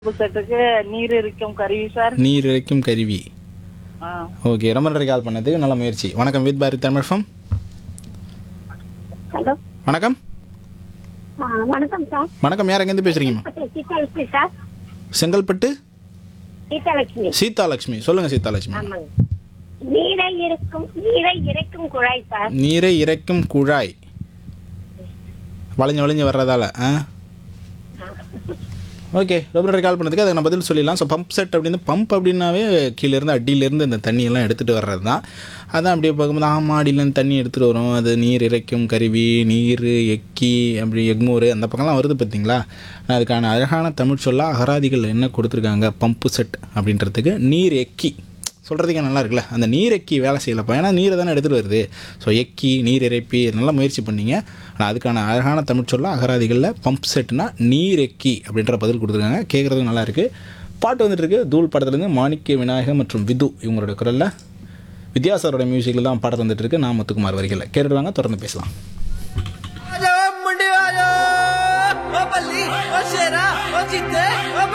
செட்டுக்கு நீர் இருக்கும் கருவி சார் நீர் இறைக்கும் கருவி ஆ. ஓகே ரொம்ப நன்றி கால் பண்ணதுக்கு நல்ல முயற்சி வணக்கம் with Bharathi Tamil FM hello வணக்கம் ஆ, வணக்கம் சார் வணக்கம் யார் எங்கேருந்து பேசுறீங்கம்மா சீதாலட்சுமி சார் செங்கல்பட்டு சீதாலட்சுமி சீதாலட்சுமி சொல்லுங்க சீதாலட்சுமி ஆமாங்க நீரை இருக்கும் நீரை இறைக்கும் குழாய் சார் நீரை இறைக்கும் குழாய் வளைஞ்சு வளைஞ்சு வர்றதால ஆ ஓகே ரொம்ப நன்றி கால் பண்ணதுக்கு அதுக்கு நான் பதில் சொல்லிடலாம் ஸோ பம்ப் செட் அப்படின்னு பம்ப் அப்படின்னாவே கீழேருந்து அடியிலேருந்து இந்த தண்ணியெல்லாம் எடுத்துகிட்டு வர்றது தான் அதான் அப்படியே பார்க்கும்போது ஆமாம் அடியிலேருந்து தண்ணி எடுத்துகிட்டு வரும் அது நீர் இறைக்கும் கருவி நீர் எக்கி அப்படி எக்மூர் அந்த பக்கம்லாம் வருது பார்த்தீங்களா அதுக்கான அழகான தமிழ் சொல்ல அகராதிகள் என்ன கொடுத்துருக்காங்க பம்பு செட் அப்படின்றதுக்கு நீர் எக்கி சொல்கிறதுக்கே நல்லா இருக்குல்ல அந்த நீர் எக்கி வேலை செய்யலப்பா ஏன்னா நீரை தானே எடுத்துகிட்டு வருது ஸோ எக்கி நீர் இறைப்பி நல்லா முயற்சி பண்ணீங்க ஆனால் அதுக்கான அழகான தமிழ் சொல்ல அகராதிகளில் பம்ப் செட்னா நீர் எக்கி அப்படின்ற பதில் கொடுத்துருக்காங்க கேட்குறதுக்கு நல்லா இருக்குது பாட்டு வந்துட்டு இருக்கு தூள் படத்துலேருந்து மாணிக்க விநாயகம் மற்றும் விது இவங்களோட குரலில் வித்யாசாரோட மியூசிக்கில் தான் பாடல் வந்துட்டு இருக்கு நான் முத்துக்குமார் வரிகளில் கேட்டுடுவாங்க தொடர்ந்து பேசலாம் ਮੁੰਡਿਆ ਓ ਬੱਲੀ ਓ ਸ਼ੇਰਾ ਓ ਜਿੱਤੇ ਓ